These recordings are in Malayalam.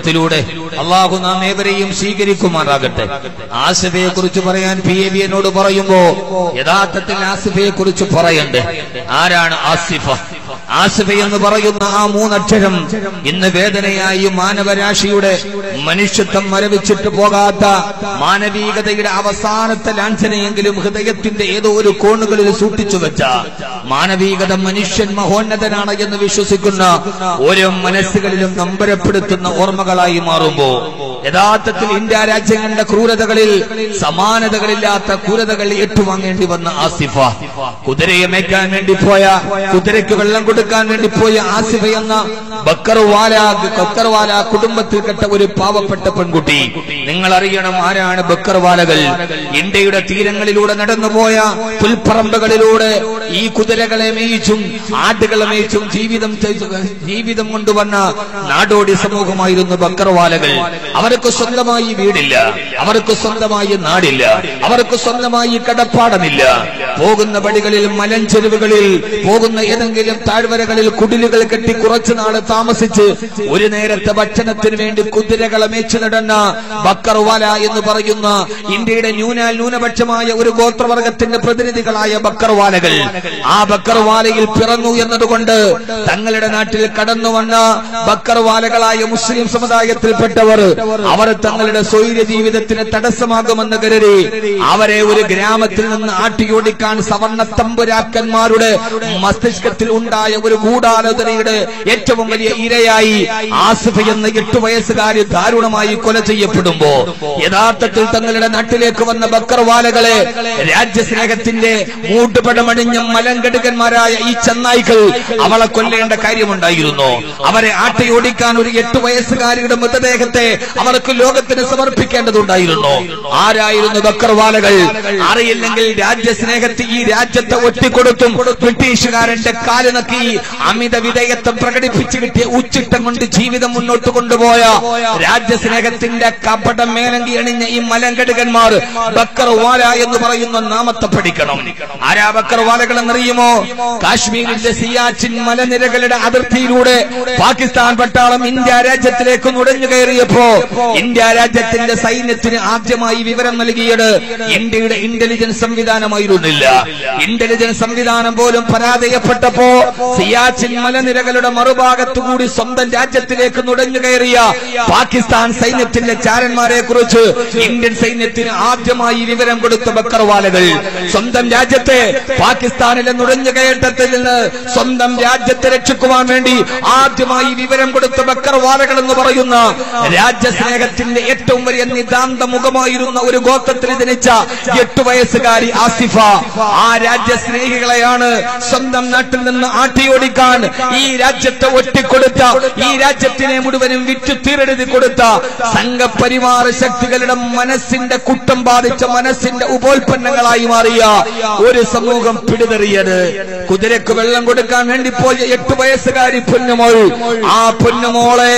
മധ്യത്തിലൂടെ അള്ളാഹു നാം ഏവരെയും സ്വീകരിക്കുമാറാകട്ടെ ആസിഫയെ കുറിച്ച് പറയാൻ പി എ ബി എന്നോട് പറയുമ്പോ യഥാർത്ഥത്തിൽ ആസിഫയെ കുറിച്ച് പറയണ്ടേ ആരാണ് ആസിഫ ആസിഫ എന്ന് പറയുന്ന ആ മൂന്നക്ഷരം ഇന്ന് വേദനയായി മാനവരാശിയുടെ മനുഷ്യത്വം മരവിച്ചിട്ട് പോകാത്ത മാനവീകതയുടെ അവസാനത്തെ ലാഞ്ചനയെങ്കിലും ഹൃദയത്തിന്റെ ഏതോ ഒരു കോണുകളിൽ സൂക്ഷിച്ചു വെച്ച മാനവീകത മനുഷ്യൻ മഹോന്നതനാണ് എന്ന് വിശ്വസിക്കുന്ന ഓരോ മനസ്സുകളിലും നമ്പരപ്പെടുത്തുന്ന ഓർമ്മകളായി മാറുമ്പോ യഥാർത്ഥത്തിൽ ഇന്ത്യ രാജ്യങ്ങളുടെ ക്രൂരതകളിൽ സമാനതകളില്ലാത്ത ക്രൂരതകൾ ഏറ്റുവാങ്ങേണ്ടി വന്ന ആസിഫ കുതിരയെ മേയ്ക്കാൻ വേണ്ടി പോയ കുതിരയ്ക്ക് വെള്ളം കൊടുക്കാൻ വേണ്ടി പോയ ആസിഫ എന്ന ബക്കർവാല ബക്കർവാല കുടുംബത്തിൽപ്പെട്ട ഒരു പാവപ്പെട്ട പെൺകുട്ടി നിങ്ങൾ അറിയണം ആരാണ് ബക്കർവാലകൾ ഇന്ത്യയുടെ തീരങ്ങളിലൂടെ നടന്നുപോയ പുൽപ്പറമ്പുകളിലൂടെ ഈ കുതിരകളെ മേയിച്ചും ആടുകളെ മേയിച്ചും ജീവിതം ചെയ്തു- ജീവിതം കൊണ്ടുവന്ന നാടോടി സമൂഹമായിരുന്നു ബക്കർവാലകൾ അവർക്ക് സ്വന്തമായി വീടില്ല അവർക്ക് സ്വന്തമായി നാടില്ല അവർക്ക് സ്വന്തമായി കടപ്പാടമില്ല പോകുന്ന പടികളിൽ മലഞ്ചെരുവുകളിൽ പോകുന്ന ഏതെങ്കിലും താഴ്വരകളിൽ കുടിലുകൾ കെട്ടി കുറച്ചു നാള് താമസിച്ച് ഒരു നേരത്തെ ഭക്ഷണത്തിന് വേണ്ടി കുതിരകളെ മേച്ചു നടന്ന ബക്കർവാല എന്ന് പറയുന്ന ഇന്ത്യയുടെ ന്യൂനാൽ ന്യൂനപക്ഷമായ ഒരു ഗോത്രവർഗത്തിന്റെ പ്രതിനിധികളായ ബക്കർവാലകൾ ആ ബക്കർവാലയിൽ പിറന്നു എന്നതുകൊണ്ട് തങ്ങളുടെ നാട്ടിൽ കടന്നു വന്ന ബക്കർവാലകളായ മുസ്ലിം സമുദായത്തിൽപ്പെട്ടവർ അവർ തങ്ങളുടെ സ്വൈര്യ ജീവിതത്തിന് തടസ്സമാകുമെന്ന് കരുതി അവരെ ഒരു ഗ്രാമത്തിൽ നിന്ന് ആട്ടിയോടിക്കാൻ സവർണ തമ്പുരാക്കന്മാരുടെ മസ്തിഷ്കത്തിൽ ഉണ്ടായ ഒരു ഗൂഢാലോചനയുടെ ഏറ്റവും വലിയ ഇരയായി ആസിഫ എന്ന എട്ടു വയസ്സുകാരി ദാരുണമായി കൊല ചെയ്യപ്പെടുമ്പോ യഥാർത്ഥത്തിൽ തങ്ങളുടെ നാട്ടിലേക്ക് വന്ന ബക്കർവാലകളെ രാജ്യസ്നേഹത്തിന്റെ മൂട്ടുപടമണിഞ്ഞ മലങ്കടുകന്മാരായ ഈ ചെന്നായ്ക്കൾ അവളെ കൊല്ലേണ്ട കാര്യമുണ്ടായിരുന്നു അവരെ ആട്ടയോടിക്കാൻ ഒരു എട്ടു വയസ്സുകാരിയുടെ മൃതദേഹത്തെ അവർക്ക് ലോകത്തിന് സമർപ്പിക്കേണ്ടതുണ്ടായിരുന്നു ആരായിരുന്നു ബക്കർവാലകൾ അറിയില്ലെങ്കിൽ രാജ്യസ്നേഹത്തെ ഈ രാജ്യത്തെ ഒറ്റിക്കൊടുത്തും ബ്രിട്ടീഷുകാരന്റെ കാല് നക്കി അമിത വിധേയത്വം പ്രകടിപ്പിച്ചു കിട്ടിയ ഉച്ചിട്ടം കൊണ്ട് ജീവിതം മുന്നോട്ട് കൊണ്ടുപോയ രാജ്യസ്നേഹത്തിന്റെ കപട മേലങ്കി അണിഞ്ഞ ഈ മലങ്കടുകന്മാർ ബക്കർവാല എന്ന് പറയുന്ന നാമത്തെ പഠിക്കണം ആരാ ബക്കർവാലകൾ എന്നറിയുമോ കാശ്മീരിന്റെ സിയാച്ചിൻ മലനിരകളുടെ അതിർത്തിയിലൂടെ പാകിസ്ഥാൻ പട്ടാളം ഇന്ത്യ രാജ്യത്തിലേക്ക് നുഴഞ്ഞു കയറിയപ്പോ ഇന്ത്യ രാജ്യത്തിന്റെ സൈന്യത്തിന് ആദ്യമായി വിവരം നൽകിയത് ഇന്ത്യയുടെ ഇന്റലിജൻസ് സംവിധാനമായിരുന്നില്ല ഇന്റലിജൻസ് സംവിധാനം പോലും പരാജയപ്പെട്ടപ്പോ സിയാച്ചിൻ മലനിരകളുടെ മറുഭാഗത്തുകൂടി സ്വന്തം രാജ്യത്തിലേക്ക് നുഴഞ്ഞു കയറിയ പാകിസ്ഥാൻ സൈന്യത്തിന്റെ ചാരന്മാരെ കുറിച്ച് ഇന്ത്യൻ സൈന്യത്തിന് ആദ്യമായി വിവരം കൊടുത്ത ബക്കർവാലകൾ സ്വന്തം രാജ്യത്തെ പാകിസ്ഥാനിലെ നുഴഞ്ഞു കയറ്റത്തിൽ നിന്ന് സ്വന്തം രാജ്യത്തെ രക്ഷിക്കുവാൻ വേണ്ടി ആദ്യമായി വിവരം കൊടുത്ത ബക്കർവാലകൾ എന്ന് പറയുന്ന രാജ്യസ്നേഹത്തിന്റെ ഏറ്റവും വലിയ നിതാന്ത മുഖമായിരുന്ന ഒരു ഗോത്രത്തിൽ ജനിച്ച എട്ടു വയസ്സുകാരി ആസിഫ ആ രാജ്യസ്നേഹികളെയാണ് സ്വന്തം നാട്ടിൽ നിന്ന് ആട്ടിയോടിക്കാൻ ഈ രാജ്യത്തെ ഒറ്റിക്കൊടുത്ത ഈ രാജ്യത്തിനെ മുഴുവനും വിറ്റു തീരെഴുതി കൊടുത്ത സംഘപരിവാർ ശക്തികളുടെ മനസ്സിന്റെ കുറ്റം ബാധിച്ച മനസ്സിന്റെ ഉപോൽപ്പന്നങ്ങളായി മാറിയ ഒരു സമൂഹം പിടിതെറിയത് കുതിരക്ക് വെള്ളം കൊടുക്കാൻ വേണ്ടി പോയ എട്ടു വയസ്സുകാരി പൊന്നുമോൾ ആ പൊന്നുമോളെ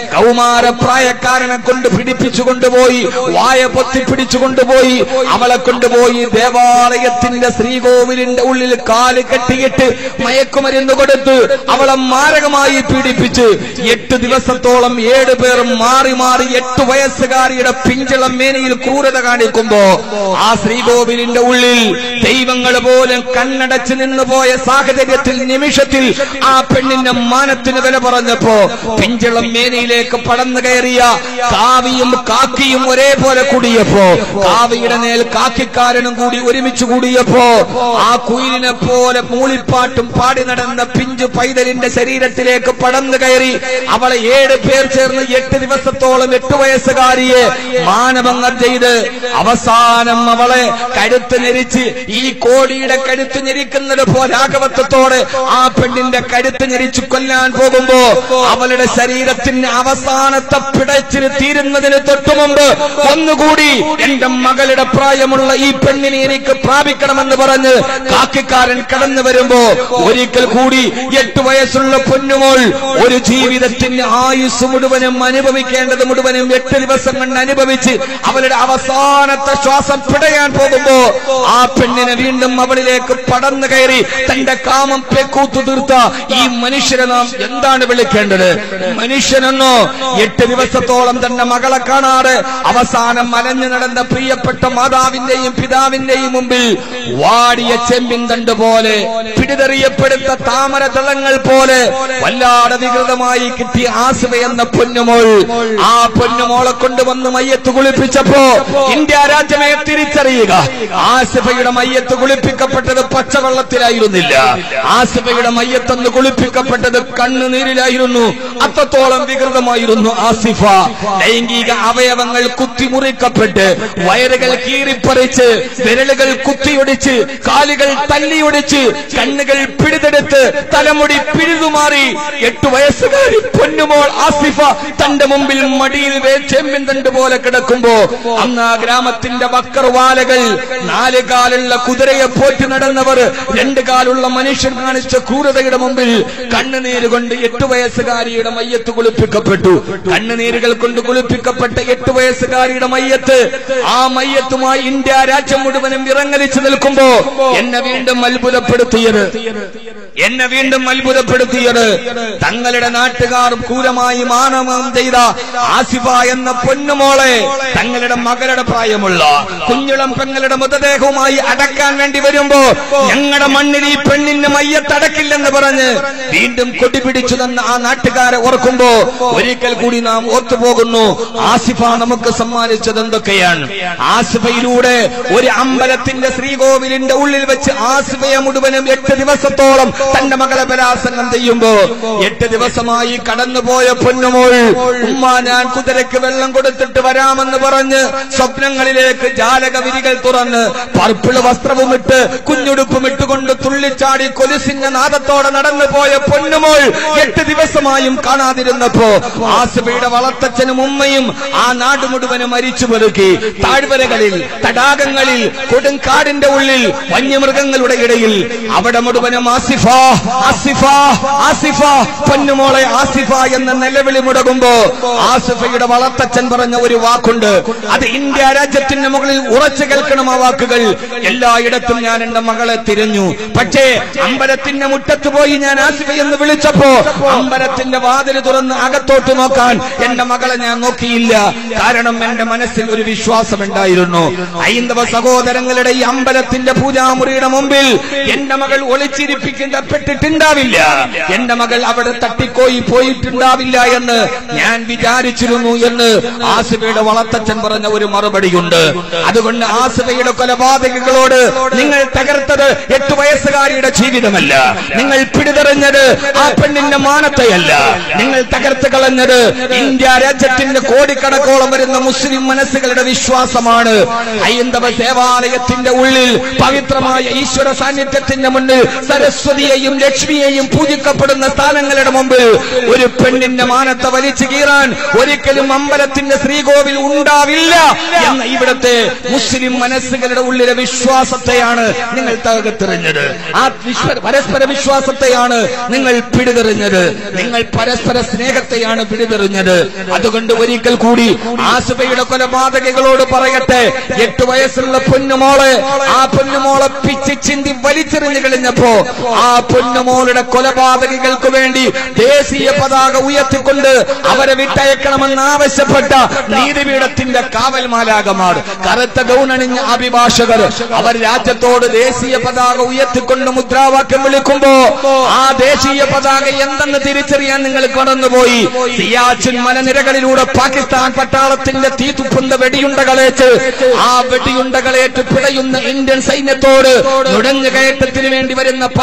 കൗമാരപ്രായക്കാരനെ കൊണ്ട് പിടിപ്പിച്ചു കൊണ്ടുപോയി വായ പൊത്തി പിടിച്ചു കൊണ്ടുപോയി അവളെ കൊണ്ടുപോയി ദേവാലയത്തിന്റെ ശ്രീകോവിലിന്റെ ഉള്ളിൽ കാല് കെട്ടിയിട്ട് മയക്കുമരുന്ന് കൊടുത്ത് അവളെ മാരകമായി പീഡിപ്പിച്ച് എട്ട് ദിവസത്തോളം ഏഴ് പേർ മാറി മാറി എട്ട് വയസ്സുകാരിയുടെ പിഞ്ചളം മേനയിൽ ക്രൂരത കാണിക്കുമ്പോ ആ ശ്രീകോവിലിന്റെ ഉള്ളിൽ ദൈവങ്ങൾ പോലും കണ്ണടച്ച് നിന്നുപോയ സാഹചര്യത്തിൽ നിമിഷത്തിൽ ആ പെണ്ണിന്റെ മാനത്തിന് വില പറഞ്ഞപ്പോ പിഞ്ചളം മേനയിലേക്ക് പടന്നു കയറിയ കാവിയും കാക്കിയും ഒരേപോലെ കൂടിയപ്പോ കാവിയുടെ മേൽ കാക്കിക്കാരനും കൂടി ഒരുമിച്ച് കൂടിയപ്പോ ആ കുയിലിനെ പോലെ മൂളിപ്പാട്ടും പാടി നടന്ന പിഞ്ചു പൈതലിന്റെ ശരീരത്തിലേക്ക് പടന്നു കയറി അവളെ ഏഴ് പേർ ചേർന്ന് എട്ട് ദിവസത്തോളം എട്ട് വയസ്സുകാരിയെ മാനഭംഗം ചെയ്ത് അവസാനം അവളെ കഴുത്ത് ഞെരിച്ച് ഈ കോടിയുടെ കഴുത്ത് ഞെരിക്കുന്നത് പോരാഘവത്വത്തോടെ ആ പെണ്ണിന്റെ കഴുത്ത് ഞെരിച്ചു കൊല്ലാൻ പോകുമ്പോ അവളുടെ ശരീരത്തിന് അവസാനത്തെ പിടച്ചിൽ തീരുന്നതിന് തൊട്ടു മുമ്പ് ഒന്നുകൂടി എന്റെ മകളുടെ പ്രായമുള്ള ഈ പെണ്ണിനെ എനിക്ക് പ്രാപിക്കണമെന്ന് പറഞ്ഞ് കാക്കിക്കാരൻ കടന്നു വരുമ്പോ ഒരിക്കൽ കൂടി എട്ട് വയസ്സുള്ള പൊന്നുമോൾ ഒരു ജീവിതത്തിന്റെ ആയുസ് മുഴുവനും അനുഭവിക്കേണ്ടത് മുഴുവനും എട്ട് ദിവസം കൊണ്ട് അനുഭവിച്ച് അവളുടെ അവസാനത്തെ ശ്വാസം പിടയാൻ പോകുമ്പോ ആ പെണ്ണിനെ വീണ്ടും അവളിലേക്ക് പടന്നു കയറി തന്റെ കാമം പെക്കൂത്തു തീർത്ത ഈ മനുഷ്യരെ നാം എന്താണ് വിളിക്കേണ്ടത് മനുഷ്യനെന്നോ എട്ട് ദിവസത്തോളം തന്റെ മകളെ കാണാതെ അവസാനം മലഞ്ഞു നടന്ന പ്രിയപ്പെട്ട മാതാവിന്റെയും പിതാവിന്റെയും മുമ്പിൽ വാടിയ ചെമ്പിൻ തണ്ട് പോലെ പിടിതെറിയപ്പെടുത്ത താമര ദളങ്ങൾ പോലെ വല്ലാതെ വികൃതമായി കിട്ടിയ ആസിഫ എന്ന പൊന്നുമോൾ ആ പൊന്നുമോളെ കൊണ്ടുവന്ന് മയ്യത്ത് കുളിപ്പിച്ചപ്പോ ഇന്ത്യ രാജ്യമേ തിരിച്ചറിയുക ആസിഫയുടെ മയ്യത്ത് കുളിപ്പിക്കപ്പെട്ടത് പച്ചവെള്ളത്തിലായിരുന്നില്ല ആസിഫയുടെ മയ്യത്തെന്ന് കുളിപ്പിക്കപ്പെട്ടത് കണ്ണുനീരിലായിരുന്നു അത്രത്തോളം വികൃതമായിരുന്നു ആസിഫ ലൈംഗിക അവയവങ്ങൾ കുത്തിമുറിക്കപ്പെട്ട് വയറുകൾ കീറിപ്പറിച്ച് വിരലുകൾ കുത്തിയൊടിച്ച് കാലുകൾ തല്ലിയൊടിച്ച് കണ്ണുകൾ പിടിതെടുത്ത് തലമുടി പിഴുതുമാറി എട്ടു വയസ്സുകാരി പൊന്നുമോൾ ആസിഫ തന്റെ മുമ്പിൽ മടിയിൽ ചെമ്പിൻ തണ്ട് പോലെ കിടക്കുമ്പോ അന്ന് ആ ഗ്രാമത്തിന്റെ വക്കർവാലകൾ നാല് കാലുള്ള കുതിരയെ പോറ്റി നടന്നവർ രണ്ട് കാലുള്ള മനുഷ്യൻ കാണിച്ച ക്രൂരതയുടെ മുമ്പിൽ കണ്ണുനീര് കൊണ്ട് എട്ടു വയസ്സുകാരിയുടെ മയ്യത്ത് കുളിപ്പിക്കപ്പെട്ടു കണ്ണുനീരുകൾ കൊണ്ട് കുളിപ്പിക്കപ്പെട്ട എട്ടു വയസ്സുകാരിയുടെ മയ്യത്ത് ആ മയ്യത്തുമായി ഇന്ത്യ രാജ്യം മുഴുവനും ഇറങ്ങലിച്ചു നിൽക്കുമ്പോ എന്നെ വീണ്ടും അത്ഭുതപ്പെടുത്തിയത് എന്നെ വീണ്ടും അത്ഭുതപ്പെടുത്തിയത് തങ്ങളുടെ നാട്ടുകാർ ക്രൂരമായി മാനവം ചെയ്ത ആസിഫ എന്ന പൊന്നുമോളെ തങ്ങളുടെ മകളുടെ പ്രായമുള്ള കുഞ്ഞുളം പെങ്ങളുടെ മൃതദേഹവുമായി അടക്കാൻ വേണ്ടി വരുമ്പോ ഞങ്ങളുടെ മണ്ണിൽ ഈ പെണ്ണിന് മയ്യത്തടക്കില്ലെന്ന് പറഞ്ഞ് വീണ്ടും കൊടിപിടിച്ചു തന്ന ആ നാട്ടുകാരെ ഓർക്കുമ്പോ ഒരിക്കൽ കൂടി നാം ഓർത്തുപോകുന്നു ആസിഫ നമുക്ക് സമ്മാനിച്ചത് എന്തൊക്കെയാണ് ആസിഫയിലൂടെ ഒരു അമ്പലത്തിന്റെ ശ്രീകോവിലിന്റെ ഉള്ളിൽ വെച്ച് ആസിഫയെ മുഴുവനും എട്ട് ദിവസത്തോളം തന്റെ മകളെ ബലാസംഗം ചെയ്യുമ്പോ എട്ട് ദിവസമായി കടന്നുപോയ പൊന്നുമോൾ ഉമ്മ ഞാൻ കുതിരയ്ക്ക് വെള്ളം കൊടുത്തിട്ട് വരാമെന്ന് പറഞ്ഞ് സ്വപ്നങ്ങളിലേക്ക് ജാലക വിരികൾ തുറന്ന് പർപ്പിള് വസ്ത്രവും ഇട്ട് കുഞ്ഞുടുപ്പും ഇട്ടുകൊണ്ട് തുള്ളിച്ചാടി കൊലുസിന്റെ നാദത്തോടെ നടന്നു പോയ പൊന്നുമോൾ എട്ട് ദിവസമായും കാണാതിരുന്നപ്പോ ആസിഫയുടെ വളർത്തച്ഛനും ഉമ്മയും ആ നാട് മുഴുവനും മരിച്ചു പെറുക്കി താഴ്വരകളിൽ തടാകങ്ങളിൽ കൊടുങ്കാടിന്റെ ഉള്ളിൽ വന്യമൃഗങ്ങളുടെ ഇടയിൽ അവിടെ മുഴുവനും ആസിഫ ആസിഫ ആസിഫ പൊന്നുമോളെ ആസിഫ എന്ന നിലവിളി മുടങ്ങുമ്പോ ആസിഫയുടെ വളർത്തച്ഛൻ പറഞ്ഞ ഒരു വാക്കുണ്ട് അത് ഇന്ത്യ രാജ്യത്തിന്റെ മുകളിൽ ഉറച്ചു കേൾക്കണം ആ വാക്കുകൾ എല്ലായിടത്തും ഞാൻ എന്റെ മകളെ തിരഞ്ഞു പക്ഷേ അമ്പലത്തിന്റെ മുറ്റത്ത് പോയി ഞാൻ ആസിഫ എന്ന് വിളിച്ചപ്പോ അമ്പലത്തിന്റെ വാതിൽ തുറന്ന് അകത്തോട്ട് നോക്കാൻ എന്റെ മകളെ ഞാൻ നോക്കിയില്ല കാരണം എന്റെ മനസ്സിൽ ഒരു വിശ്വാസമുണ്ടായിരുന്നു ഹൈന്ദവ സഹോദരങ്ങളുടെ ഈ അമ്പലത്തിന്റെ പൂജാമുറിയുടെ മുമ്പിൽ എന്റെ മകൾ ഒളിച്ചിരിപ്പിക്കപ്പെട്ടിട്ടുണ്ടാവില്ല എന്റെ മകൾ അവിടെ തട്ടിക്കോയി പോയിട്ടുണ്ടാവില്ല എന്ന് ഞാൻ വിചാരിച്ചിരുന്നു എന്ന് ആസിഫയുടെ വളർത്തച്ഛൻ പറഞ്ഞ ഒരു മറുപടിയുണ്ട് അതുകൊണ്ട് ആസിഫയുടെ കൊലപാതകങ്ങളോട് നിങ്ങൾ തകർത്തത് എട്ടു വയസ്സുകാരിയുടെ ജീവിതമല്ല നിങ്ങൾ പിടിതെറിഞ്ഞത് ആ പെണ്ണിന്റെ മാനത്തെയല്ല നിങ്ങൾ തകർത്ത് കളഞ്ഞത് ഇന്ത്യ രാജ്യത്തിന്റെ കോടിക്കണക്കോളം വരുന്ന മുസ്ലിം മനസ്സുകളുടെ വിശ്വാസമാണ് ഹൈന്ദവ ദേവാലയത്തിന്റെ ഉള്ളിൽ പവിത്രമായ ഈശ്വര സാന്നിധ്യത്തിന്റെ മുന്നിൽ സരസ്വതിയെയും ലക്ഷ്മിയെയും പൂജിക്കപ്പെടുന്ന സ്ഥാനങ്ങളുടെ മുമ്പിൽ ഒരു പെണ്ണിന്റെ മാനത്തെ വലിച്ചു കീറാൻ ഒരിക്കലും അമ്പലത്തിന്റെ ശ്രീകോവിൽ ഉണ്ടാവില്ല എന്ന ഇവിടുത്തെ മുസ്ലിം മനസ്സുകളുടെ ഉള്ളിലെ വിശ്വാസത്തെയാണ് നിങ്ങൾ തകർത്തെറിഞ്ഞത് ആ വിശ്വ പരസ്പര വിശ്വാസത്തെയാണ് നിങ്ങൾ പിടിതെറിഞ്ഞത് നിങ്ങൾ പരസ്പര സ്നേഹത്തെയാണ് പിടിതെറിഞ്ഞത് അതുകൊണ്ട് ഒരിക്കൽ കൂടി ആസുബയുടെ കൊലപാതകങ്ങളോട് പറയട്ടെ എട്ട് വയസ്സുള്ള പൊന്നുമോളെ ആ പൊന്നുമോളെ പിച്ച് ചിന്തി വലിച്ചെറിഞ്ഞു കഴിഞ്ഞപ്പോ ആ പൊന്നുമോളുടെ കൊലപാതകികൾക്ക് വേണ്ടി ദേശീയ പതാക ഉയർത്തിക്കൊണ്ട് അവരെ വിട്ടയക്കണമെന്ന് ആവശ്യപ്പെട്ട നീതിപീഠത്തിന്റെ കാവൽമാലാകമാർ കറുത്ത ഗൗണണിഞ്ഞ അഭിഭാഷകർ അവർ രാജ്യത്തോട് ദേശീയ പതാക ഉയർത്തിക്കൊണ്ട് മുദ്രാവാക്യം വിളിക്കുമ്പോ ആ ദേശീയ പതാക എന്തെന്ന് തിരിച്ചറിയാൻ നിങ്ങൾ കടന്നുപോയി സിയാച്ചിൻ മലനിരകളിലൂടെ പാകിസ്ഥാൻ പട്ടാളത്തിന്റെ തീതുപ്പുന്ന വെടിയുണ്ടകളേറ്റ് ആ വെടിയുണ്ടകളേറ്റ് പിടയുന്ന ഇന്ത്യൻ സൈന്യത്തോട് നുഴഞ്ഞു കയറ്റത്തിന് വേണ്ടി വരുന്ന പാകിസ്ഥാൻ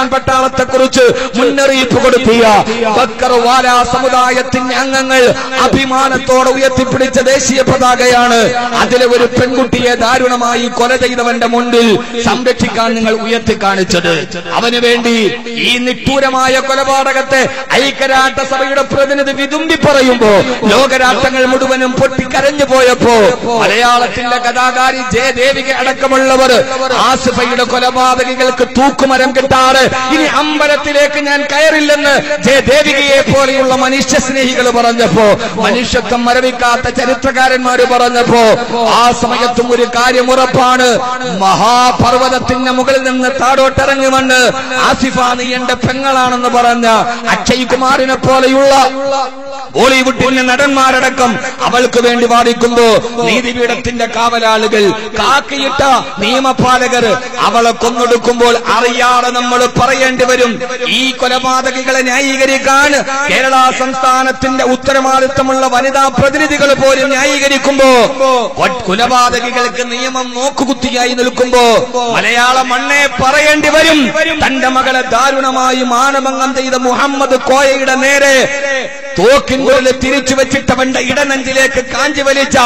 പട്ടാളത്തെ കുറിച്ച് മുന്നറിയിപ്പ് കൊടുത്തിയ ബക്കർ വാല സമുദായത്തിന്റെ അംഗങ്ങൾ അഭിമാനത്തോടെ ഉയർത്തിപ്പിടിച്ച ദേശീയ പതാകയാണ് അതിലെ ഒരു പെൺകുട്ടിയെ ദാരുണമായി കൊല ചെയ്തവന്റെ മുന്നിൽ സംരക്ഷിക്കാൻ നിങ്ങൾ ഉയർത്തി കാണിച്ചത് അവന് വേണ്ടി ഈ നിഷ്ഠൂരമായ കൊലപാതകത്തെ ഐക്യരാഷ്ട്രസഭയുടെ പ്രതിനിധി വിതുമ്പി പറയുമ്പോ ലോകരാഷ്ട്രങ്ങൾ മുഴുവനും പൊട്ടിക്കരഞ്ഞു പോയപ്പോ മലയാളത്തിന്റെ കഥാകാരി ജയദേവിക അടക്കമുള്ളവർ ആസിഫയുടെ കൊലപാതകികൾക്ക് തൂക്കുമരം കിട്ടാറ് ഇനി അമ്പലത്തിലേക്ക് ഞാൻ കയറില്ലെന്ന് ജയദേവികയെ പോലെയുള്ള മനുഷ്യ സ്നേഹികൾ പറഞ്ഞപ്പോ മനുഷ്യത്വം മരവിക്കാത്ത ചരിത്രകാരന്മാര് പറഞ്ഞപ്പോ ആ സമയത്തും ഒരു കാര്യം ഉറപ്പാണ് മഹാപർവ്വതത്തിന്റെ മുകളിൽ നിന്ന് താടോട്ടിറങ്ങി വന്ന് ആസിഫ നീ എന്റെ പെങ്ങളാണെന്ന് പറഞ്ഞ അക്ഷയ് കുമാറിനെ പോലെയുള്ള ബോളിവുഡിലെ നടന്മാരടക്കം അവൾക്ക് വേണ്ടി വാദിക്കുമ്പോ നീതിപീഠത്തിന്റെ കാവലാളുകൾ കാക്കിയിട്ട നിയമപാലകർ അവളെ കൊന്നൊടുക്കുമ്പോൾ അറിയാതെ നമ്മൾ പറയേണ്ടി വരും ഈ കൊലപാതകികളെ ന്യായീകരിക്കാൻ കേരള സംസ്ഥാനത്തിന്റെ ഉത്തരവാദിത്തമുള്ള വനിതാ പ്രതിനിധികൾ പോലും ന്യായീകരിക്കുമ്പോ കൊ- കൊലപാതകികൾക്ക് നിയമം നോക്കുകുത്തിയായി നിൽക്കുമ്പോ മലയാള മണ്ണെ പറയേണ്ടി വരും തന്റെ മകളെ ദാരുണമായി മാനഭംഗം ചെയ്ത മുഹമ്മദ് കോയയുടെ നേരെ തോക്കിൻകുരല് തിരിച്ചു വെച്ചിട്ടവന്റെ ഇടനെഞ്ചിലേക്ക് കാഞ്ചി വലിച്ച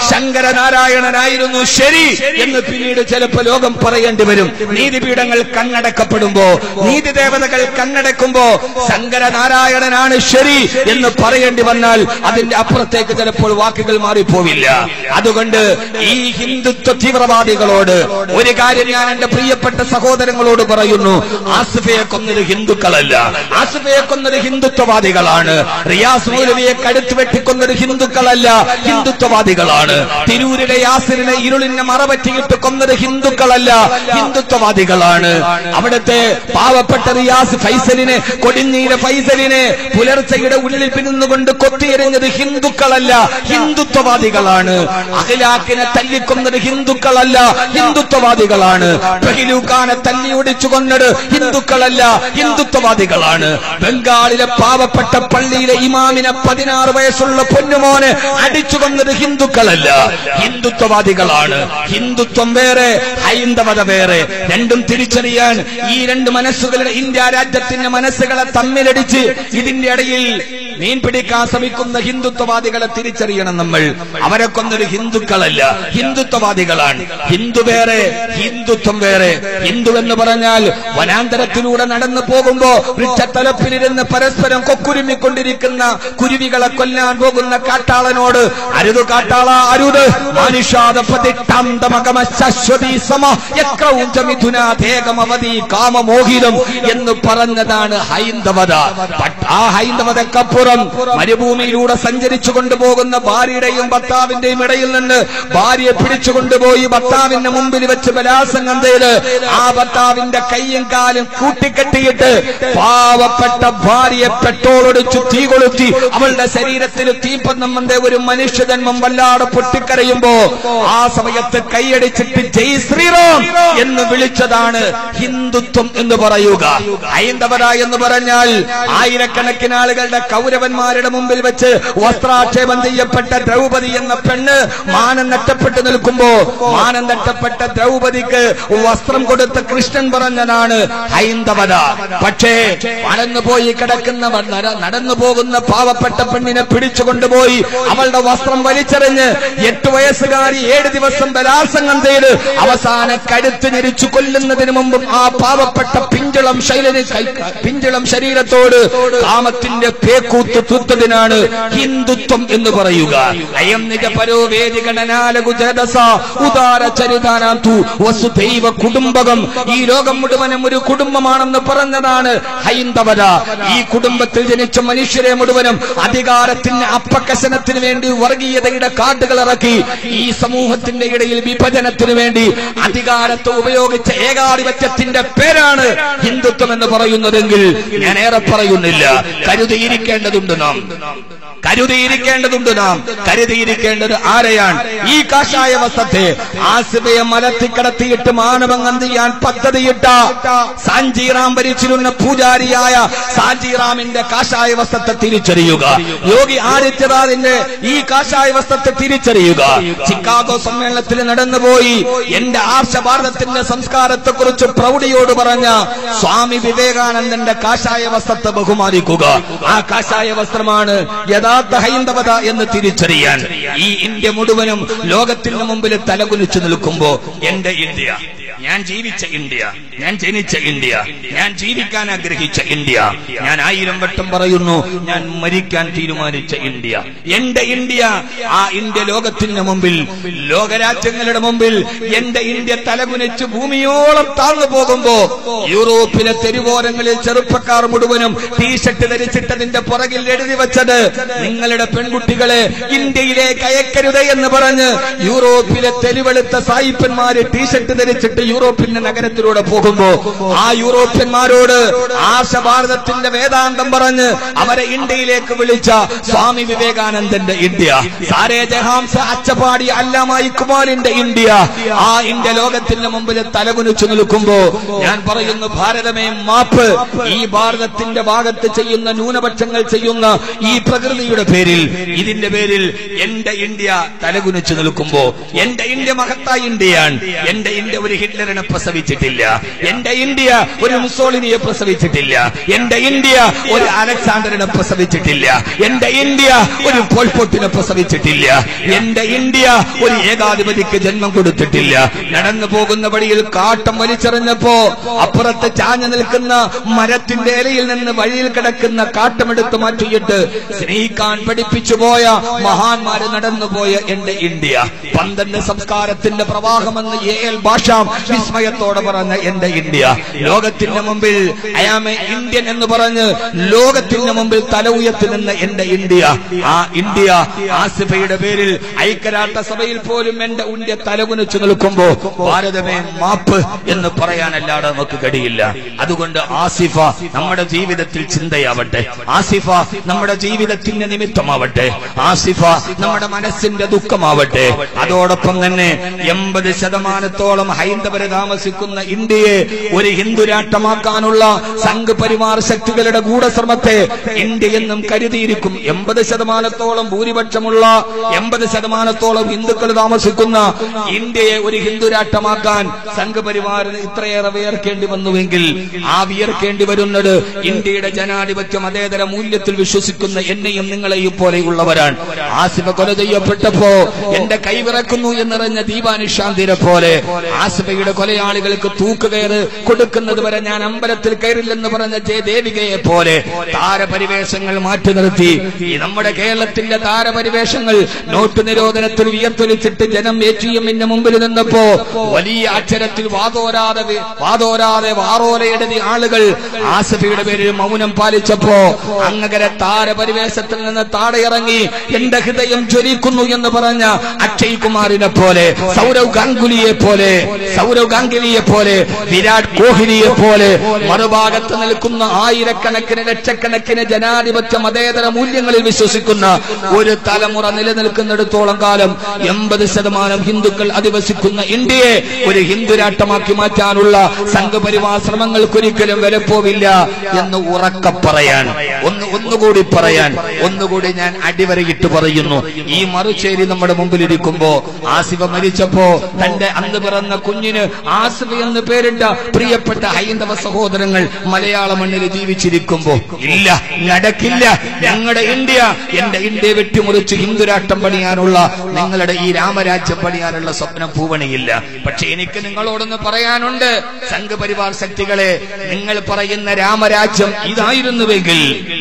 ശങ്കരനാരായണനായിരുന്നു ശരി എന്ന് പിന്നീട് ചിലപ്പോ ലോകം പറയേണ്ടി വരും നീതിപീഠങ്ങൾ കണ്ണടക്കപ്പെടുമ്പോ നീതിദേവതകൾ കണ്ണടക്കുമ്പോ ശങ്കരനാരായണനാണ് ശരി എന്ന് പറയേണ്ടി വന്നാൽ അതിന്റെ അപ്പുറത്തേക്ക് ചിലപ്പോൾ വാക്കുകൾ മാറിപ്പോവില്ല അതുകൊണ്ട് ഈ ഹിന്ദുത്വ തീവ്രവാദികളോട് ഒരു കാര്യം ഞാൻ എന്റെ പ്രിയപ്പെട്ട സഹോദരങ്ങളോട് പറയുന്നു ആസിഫയെ കൊന്നത് ഹിന്ദുക്കളല്ല ആസിഫയെ കൊന്നത് ഹിന്ദുത്വവാദികളാണ് റിയാസ് മൗലവിയെ കടുത്ത് വെട്ടിക്കൊന്നത് ഹിന്ദുക്കളല്ല ഹിന്ദുത്വവാദികളാണ് തിരൂരിലെ യാസിറിനെ ഇരുളിനെ മറപറ്റിയിട്ട് കൊന്നത് ഹിന്ദുക്കളല്ല ഹിന്ദുത്വവാദികളാണ് അവിടുത്തെ പാവപ്പെട്ട റിയാസ് ഫൈസലിനെ കൊടിഞ്ഞീര ഫൈസലിനെ പുലർച്ചയുടെ ഉള്ളിൽ പിന്നുകൊണ്ട് കൊത്തിയെറിഞ്ഞത് ഹിന്ദുക്കളല്ല ഹിന്ദുത്വവാദികളാണ് അഖിലാക്കിനെ തല്ലിക്കൊന്നത് ഹിന്ദുക്കളല്ല ഹിന്ദുത്വവാദികളാണ് ബഹിലൂക്കാനെ തല്ലി ഒടിച്ചു കൊന്നത് ഹിന്ദുക്കളല്ല ഹിന്ദുത്വവാദികളാണ് ബംഗാളിലെ പാവപ്പെട്ട പള്ളിയിലെ ഇമാമിനെ പതിനാറ് വയസ്സുള്ള പൊന്നുമോനെ അടിച്ചു കൊന്നത് ഹിന്ദുക്കളല്ല ഹിന്ദുത്വവാദികളാണ് ഹിന്ദുത്വം വേറെ ഹൈന്ദവത വേറെ രണ്ടും തിരിച്ചറിയാൻ ഈ രണ്ട് മനസ്സുകളുടെ ഇന്ത്യ രാജ്യത്തിന്റെ മനസ്സുകളെ തമ്മിലടിച്ച് ഇതിന്റെ ഇടയിൽ മീൻ പിടിക്കാൻ ശ്രമിക്കുന്ന ഹിന്ദുത്വവാദികളെ തിരിച്ചറിയണം നമ്മൾ അവരെ കൊന്നൊരു ഹിന്ദുക്കളല്ല ഹിന്ദുത്വവാദികളാണ് ഹിന്ദു വേറെ ഹിന്ദുത്വം വേറെ ഹിന്ദു എന്ന് പറഞ്ഞാൽ വനാന്തരത്തിലൂടെ നടന്നു പോകുമ്പോ വൃക്ഷത്തലപ്പിലിരുന്ന് പരസ്പരം കൊക്കുരുമിക്കൊണ്ടിരിക്കുന്ന കുരുവികളെ കൊല്ലാൻ പോകുന്ന കാട്ടാളനോട് അരുത് കാട്ടാള അരുത് മനുഷ്യാദപതിട്ടന്തമകമ ശശ്വതി സമ യക്രൗഞ്ചമിഥുനാഥേകമവതി കാമമോഹിതം എന്ന് പറഞ്ഞതാണ് ഹൈന്ദവത പട്ട് ആ ഹൈന്ദവതക്കപ്പുറം മരുഭൂമിയിലൂടെ സഞ്ചരിച്ചു കൊണ്ടുപോകുന്ന ഭാര്യയുടെയും ഭർത്താവിന്റെയും ഇടയിൽ നിന്ന് ഭാര്യയെ പിടിച്ചു കൊണ്ടുപോയി ഭർത്താവിന്റെ മുമ്പിൽ വെച്ച് ബലാസംഗം ചെയ്ത് ആ ഭർത്താവിന്റെ കയ്യും കാലും കൂട്ടിക്കെട്ടിയിട്ട് പാവപ്പെട്ട ഭാര്യയെ പെട്രോളൊടിച്ചു തീ കൊളുത്തി അവളുടെ ശരീരത്തിൽ തീപ്പന്നം വന്ന ഒരു മനുഷ്യജന്മം വല്ലാതെ പൊട്ടിക്കരയുമ്പോ ആ സമയത്ത് കൈയടിച്ചിട്ട് ജയ് ശ്രീറാം എന്ന് വിളിച്ചതാണ് ഹിന്ദുത്വം എന്ന് പറയുക ഹൈന്ദവര എന്ന് പറഞ്ഞാൽ ആയിരക്കണക്കിന് ആളുകളുടെ കൗരവന്മാരുടെ മുമ്പിൽ വെച്ച് വസ്ത്രാക്ഷേപം ചെയ്യപ്പെട്ട ദ്രൗപദി എന്ന പെണ്ണ് മാനം നഷ്ടപ്പെട്ടു നിൽക്കുമ്പോ മാനം നഷ്ടപ്പെട്ട ദ്രൗപദിക്ക് വസ്ത്രം കൊടുത്ത കൃഷ്ണൻ പറഞ്ഞതാണ് ഹൈന്ദവത പക്ഷേ വളർന്നുപോയി കിടക്കുന്ന നട- നടന്നു പോകുന്ന പാവപ്പെട്ട പെണ്ണിനെ പിടിച്ചു കൊണ്ടുപോയി അവളുടെ വസ്ത്രം വലിച്ചെറിഞ്ഞ് എട്ട് വയസ്സുകാരി ഏഴ് ദിവസം ബലാസംഗം ചെയ്ത് അവസാന കഴുത്ത് ഞെരിച്ചു കൊല്ലുന്നതിന് മുമ്പും ആ പാവപ്പെട്ട പിഞ്ചളം ശൈലന് കൈ- പിഞ്ചളം ശരീരത്തോട് കാമത്തിന്റെ പേക്കൂത്ത് തൂത്തതിനാണ് ഹിന്ദുത്വം എന്ന് പറയുക അയം നിജ പരോ വേദിഗണനാലകുജരസ ഉദാര ചരിതാനാന്തു വസുദൈവ കുടുംബകം ഈ ലോകം മുഴുവനും ഒരു കുടുംബമാണെന്ന് പറഞ്ഞതാണ് ഹൈന്ദവത ഈ കുടുംബത്തിൽ ജനിച്ച മനുഷ്യരെ മുഴുവനും അധികാരത്തിന് അപ്പക്കശനത്തിന് വേണ്ടി വർഗീയതയുടെ കാർഡുകൾ ഇറക്കി ഈ സമൂഹത്തിന്റെ ഇടയിൽ വിഭജനത്തിന് വേണ്ടി അധികാരത്തെ ഉപയോഗിച്ച ഏകാധിപത്യത്തിന്റെ പേരാണ് ഹിന്ദുത്വം എന്ന് പറയുന്നതെങ്കിൽ ഞാൻ ഏറെ പറയുന്നില്ല കരുതിയിരിക്കേണ്ടതുണ്ട് നാം കരുതിയിരിക്കേണ്ടതുണ്ട് നാം കരുതിയിരിക്കേണ്ടത് ആരെയാണ് ഈ കാഷായ വസ്ത്രത്തെ ആസിബയെ മലത്തിക്കടത്തിയിട്ട് മാനവങ്ങം ചെയ്യാൻ പദ്ധതിയിട്ട സാഞ്ചിറാം ഭരിച്ചിരുന്ന പൂജാരിയായ സാഞ്ചിറാമിന്റെ കാഷായ വസ്ത്രത്തെ തിരിച്ചറിയുക യോഗി ആദിത്യനാഥിന്റെ ഈ കാഷായ വസ്ത്രത്തെ തിരിച്ചറിയുക ചിക്കാഗോ സമ്മേളനത്തിൽ നടന്നുപോയി എന്റെ ആർഷഭാരതത്തിന്റെ സംസ്കാരത്തെ കുറിച്ച് പ്രൗഢിയോട് പറഞ്ഞ സ്വാമി വിവേകാനന്ദന്റെ കാഷായ വസ്ത്രത്തെ ബഹുമാനിക്കുക ആ കാഷായ വസ്ത്രമാണ് യഥാർത്ഥ ഹൈന്ദവത എന്ന് തിരിച്ചറിയാൻ ഈ ഇന്ത്യ മുഴുവനും ലോകത്തിന് മുമ്പിൽ തലകുനിച്ചു നിൽക്കുമ്പോ എന്റെ ഇന്ത്യ ഞാൻ ജീവിച്ച ഇന്ത്യ ഞാൻ ജനിച്ച ഇന്ത്യ ഞാൻ ജീവിക്കാൻ ആഗ്രഹിച്ച ഇന്ത്യ ഞാൻ ആയിരം വട്ടം പറയുന്നു ഞാൻ മരിക്കാൻ തീരുമാനിച്ച ഇന്ത്യ എന്റെ ഇന്ത്യ ആ ഇന്ത്യ ലോകത്തിന് മുമ്പിൽ ലോകരാജ്യങ്ങളുടെ മുമ്പിൽ എന്റെ ഇന്ത്യ തലകുനിച്ച് ഭൂമിയോളം താഴ്ന്നു പോകുമ്പോ യൂറോപ്പിലെ തെരുവോരങ്ങളിൽ ചെറുപ്പക്കാർ മുഴുവനും ടീഷർട്ട് ധരിച്ചിട്ടതിന്റെ പുറകിൽ എഴുതി വെച്ചത് നിങ്ങളുടെ പെൺകുട്ടികളെ ഇന്ത്യയിലേക്ക് അയക്കരുത് എന്ന് പറഞ്ഞ് യൂറോപ്പിലെ തെരുവെളുത്ത സായിപ്പന്മാര് ടീഷർട്ട് ധരിച്ചിട്ട് യൂറോപ്പിന്റെ നഗരത്തിലൂടെ പോകുമ്പോ ആ യൂറോപ്യന്മാരോട് ആശഭാരതത്തിന്റെ വേദാന്തം പറഞ്ഞ് അവരെ ഇന്ത്യയിലേക്ക് വിളിച്ച സ്വാമി വിവേകാനന്ദന്റെ ഇന്ത്യ സാരേ ജഹാംസ അച്ചപാടി അല്ലാമായി കുമാരിന്റെ ഇന്ത്യ ആ ഇന്ത്യ ലോകത്തിന്റെ മുമ്പിൽ തലകുനിച്ചു നിൽക്കുമ്പോ ഞാൻ പറയുന്നു ഭാരതമേ മാപ്പ് ഈ ഭാരതത്തിന്റെ ഭാഗത്ത് ചെയ്യുന്ന ന്യൂനപക്ഷങ്ങൾ ചെയ്യുന്ന ഈ പ്രകൃതിയുടെ പേരിൽ ഇതിന്റെ പേരിൽ എന്റെ ഇന്ത്യ തലകുനിച്ചു നിൽക്കുമ്പോ എന്റെ ഇന്ത്യ മഹത്തായ ഇന്ത്യയാണ് എന്റെ ഇന്ത്യ ഒരു ഹിറ്റ്ലറിനെ പ്രസവിച്ചിട്ടില്ല എന്റെ ഇന്ത്യ ഒരു മുസോളിനിയെ പ്രസവിച്ചിട്ടില്ല എന്റെ ഇന്ത്യ ഒരു അലക്സാണ്ടറിനെ പ്രസവിച്ചിട്ടില്ല എന്റെ ഇന്ത്യ ഒരു പോൾപോട്ടിനെ പ്രസവിച്ചിട്ടില്ല എന്റെ ഇന്ത്യ ഒരു ഏകാധിപതിക്ക് ജന്മം കൊടുത്തിട്ടില്ല നടന്നു പോകുന്ന വഴിയിൽ കാട്ടം വലിച്ചെറിഞ്ഞപ്പോ അപ്പുറത്ത് ചാഞ്ഞു നിൽക്കുന്ന മരത്തിന്റെ ഇലയിൽ നിന്ന് വഴിയിൽ കിടക്കുന്ന കാട്ടമെടുത്ത് മാറ്റിയിട്ട് സ്നേഹിക്കാൻ പഠിപ്പിച്ചു പോയ മഹാന്മാര് നടന്നുപോയ എന്റെ ഇന്ത്യ പന്ത്രണ്ട് സംസ്കാരത്തിന്റെ പ്രവാഹമെന്ന് എ എൽ ഭാഷ വിസ്മയത്തോടെ പറഞ്ഞ എന്റെ ഇന്ത്യ ലോകത്തിന്റെ മുമ്പിൽ അയാമ ഇന്ത്യൻ എന്ന് പറഞ്ഞ് ലോകത്തിന്റെ മുമ്പിൽ തല ഉയർത്തി നിന്ന എന്റെ ഇന്ത്യ ആ ഇന്ത്യ ആസിഫയുടെ പേരിൽ ഐക്യരാഷ്ട്ര സഭയിൽ പോലും എന്റെ ഇന്ത്യ തലകുനിച്ചു നിൽക്കുമ്പോ ഭാരതമേ മാപ്പ് എന്ന് പറയാനല്ലാതെ നമുക്ക് കഴിയില്ല അതുകൊണ്ട് ആസിഫ നമ്മുടെ ജീവിതത്തിൽ ചിന്തയാവട്ടെ ആസിഫ നമ്മുടെ ജീവിതത്തിന്റെ നിമിത്തമാവട്ടെ ആസിഫ നമ്മുടെ മനസ്സിന്റെ ദുഃഖമാവട്ടെ അതോടൊപ്പം തന്നെ എൺപത് ശതമാനത്തോളം ഹൈന്ദവര് താമസിക്കുന്ന ഇന്ത്യയെ ഒരു ഹിന്ദു രാഷ്ട്രമാക്കാനുള്ള സംഘ് പരിവാർ ശക്തികളുടെ ഗൂഢശ്രമത്തെ ഇന്ത്യ എന്നും കരുതിയിരിക്കും എൺപത് ശതമാനത്തോളം ഭൂരിപക്ഷമുള്ള എൺപത് ശതമാനത്തോളം ഹിന്ദുക്കൾ താമസിക്കുന്ന ഇന്ത്യയെ ഒരു ഹിന്ദു രാഷ്ട്രമാക്കാൻ സംഘപരിവാറിന് ഇത്രയേറെ വിയർക്കേണ്ടി വന്നുവെങ്കിൽ ആ വിയർക്കേണ്ടി വരുന്നത് ഇന്ത്യയുടെ ജനാധിപത്യ മതേതര മൂല്യത്തിൽ വിശ്വസിക്കുന്ന എന്നെയും നിങ്ങളെയും പോലെയുള്ളവരാണ് ആസിഫ കൊല ചെയ്യപ്പെട്ടപ്പോ എന്റെ കൈവിറക്കുന്നു എന്നറിഞ്ഞ ദീപാനുശാന്തിനെ പോലെ ആസിഫയുടെ കൊലയാളികൾക്ക് തൂക്കുകയറ് കൊടുക്കുന്നത് വരെ ഞാൻ അമ്പലത്തിൽ കയറില്ലെന്ന് പറഞ്ഞ ജയദേവികയെ പോലെ താരപരിവേഷങ്ങൾ മാറ്റി നിർത്തി ഈ നമ്മുടെ കേരളത്തിന്റെ താരപരിവേഷങ്ങൾ നോട്ട് നിരോധനത്തിൽ വിയർത്തൊലിച്ചിട്ട് ജനം ഏറ്റിയമ്മിന്റെ മുമ്പിൽ നിന്നപ്പോ വലിയ അക്ഷരത്തിൽ വാതോരാതെ വി- വാതോരാതെ വാറോലയെഴുതി ആളുകൾ ആസിഫയുടെ പേരിൽ മൗനം പാലിച്ചപ്പോ അങ്ങകരെ താരപരിവേശത്തിൽ നിന്ന് താഴെയിറങ്ങി എന്റെ ഹൃദയം ജ്വലിക്കുന്നു എന്ന് പറഞ്ഞ അക്ഷയ് കുമാറിനെ പോലെ സൗരവ് ഗാംഗുലിയെ പോലെ സൗരവ് ഗാംഗുലിയെ പോലെ വിരാട് കോഹ്ലിയെ പോലെ മറുഭാഗത്ത് നിൽക്കുന്ന ആയിരക്കണക്കിന് ലക്ഷക്കണക്കിന് ജനാധിപത്യ മതേതര മൂല്യങ്ങളിൽ വിശ്വസിക്കുന്ന ഒരു തലമുറ നിലനിൽക്കുന്നിടത്തോളം കാലം എൺപത് ശതമാനം ഹിന്ദുക്കൾ അധിവസിക്കുന്ന ഇന്ത്യയെ ഒരു ഹിന്ദു രാഷ്ട്രമാക്കി മാറ്റാനുള്ള സംഘപരിവാർ ശ്രമങ്ങൾക്കൊരിക്കലും വിലപ്പോവില്ല എന്ന് ഉറക്ക പറയാൻ ഒന്ന് ഒന്നുകൂടി പറയാൻ ഒന്നുകൂടി ഞാൻ അടിവരയിട്ട് പറയുന്നു ഈ മറുചേരി നമ്മുടെ മുമ്പിലിരിക്കുമ്പോ ആസിഫ മരിച്ചപ്പോ തന്റെ അന്ന് പിറന്ന കുഞ്ഞിന് ആസിഫ എന്ന് പേരിട്ട പ്രിയപ്പെട്ട ഹൈന്ദവ സഹോദരങ്ങൾ മലയാള മണ്ണിൽ ജീവിച്ചിരിക്കുമ്പോ ഇല്ല നടക്കില്ല ഞങ്ങളുടെ ഇന്ത്യ എന്റെ ഇന്ത്യ വെട്ടിമുറിച്ച് ഹിന്ദുരാഷ്ട്രം പണിയാനുള്ള നിങ്ങളുടെ ഈ രാമരാജ്യം പണിയാനുള്ള സ്വപ്നം പൂവണിയില്ല പക്ഷെ എനിക്ക് നിങ്ങളോടൊന്ന് പറയാനുണ്ട് സംഘപരിവാർ ശക്തികളെ നിങ്ങൾ പറയുന്ന രാമരാജ്യം ഇതായിരുന്നുവെങ്കിൽ